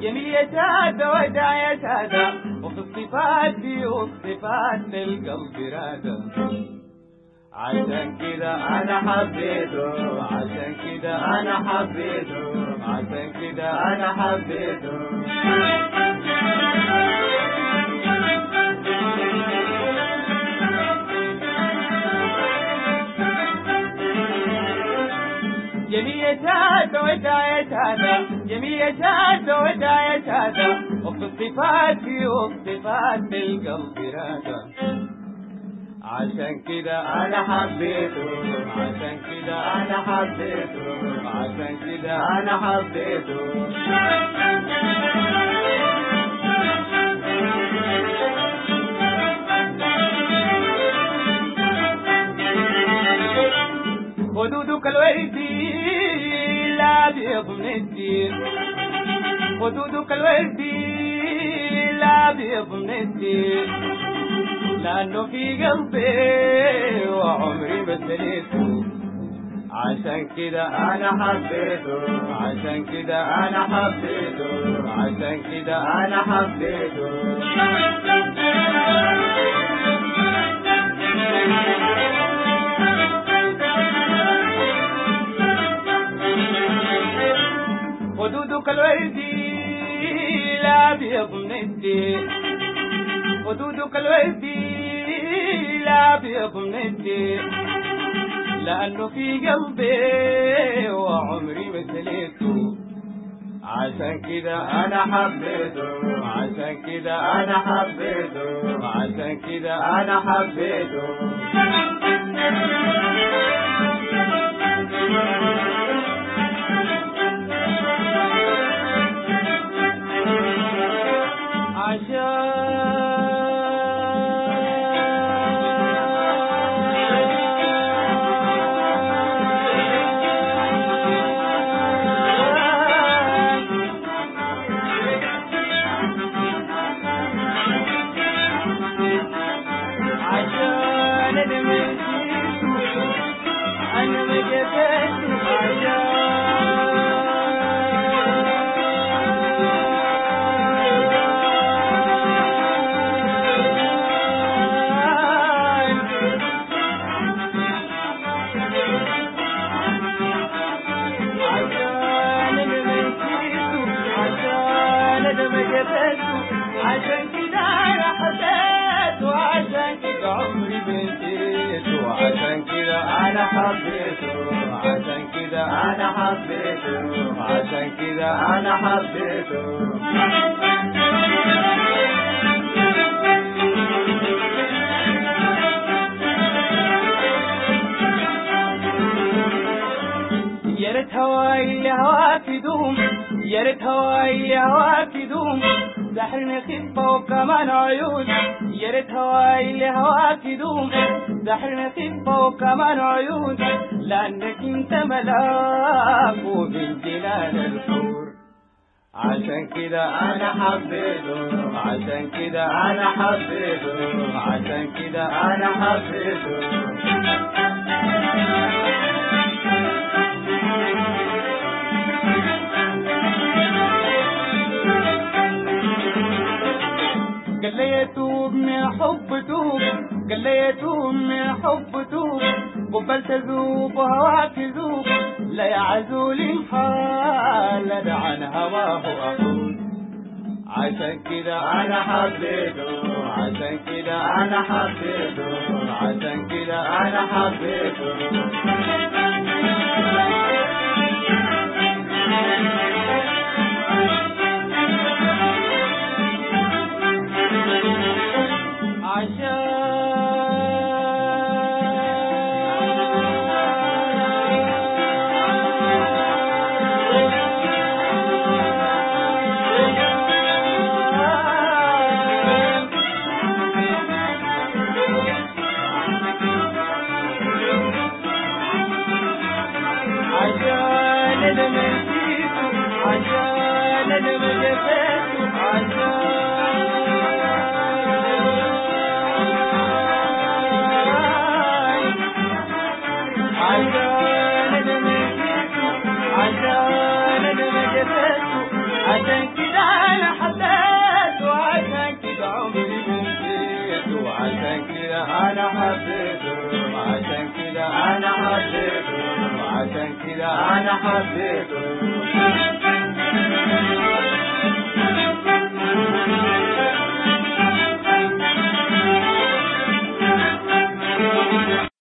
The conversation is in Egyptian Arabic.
جميل يا سادة ودع يا سادة وفي الصفات دي والصفات للقلب رادة عشان كده انا حبيته عشان كده انا حبيته عشان كده انا حبيته جميع سادة وداية سادة جميع سادة وداية سادة وفي الصفات والصفات بالقلب رادة عشان كده انا حبيته عشان كده انا حبيته عشان كده انا حبيته خدودك الوردي لا بيض من الدين خدودك الوردي لا بيض من الدين لأنه في قلبي وعمري ما سليته عشان كده أنا حبيته عشان كده أنا حبيته عشان كده أنا حبيته خدودك الوردي لا بيض من الدين خدودك الوردي لا بيض من الدين لأنه في قلبي وعمري مثليته عشان كده أنا حبيته عشان كده أنا حبيته عشان كده أنا حبيته عشان انا مشيت انا ما جبت عشان انا مشيت عشان انا ما جبت عشان كده انا حبيت وعشان كده عمري بنسيت وعشان كده انا حبيته عشان كده انا حبيته عشان كده انا حبيته يا ريت هواي اللي هواك يدوم يا ريت هواي اللي هواك يدوم سحرني خفة وكمان عيون يا ريت هواي اللي هواك يدوم سحرني خفة وكمان عيون لأنك انت ملاك ومن جنان الحور عشان كده انا حبيته عشان كده انا حبيته عشان كده انا حبيته قال لي يتوب من حب توب قال لي يتوب من حب توب قبلت ذوب وهواك ذوب لا يعزول حال عن هواه أقول عشان كده انا حبيته عشان كده انا حبيته عشان كده انا حبيته عشان انا حبيته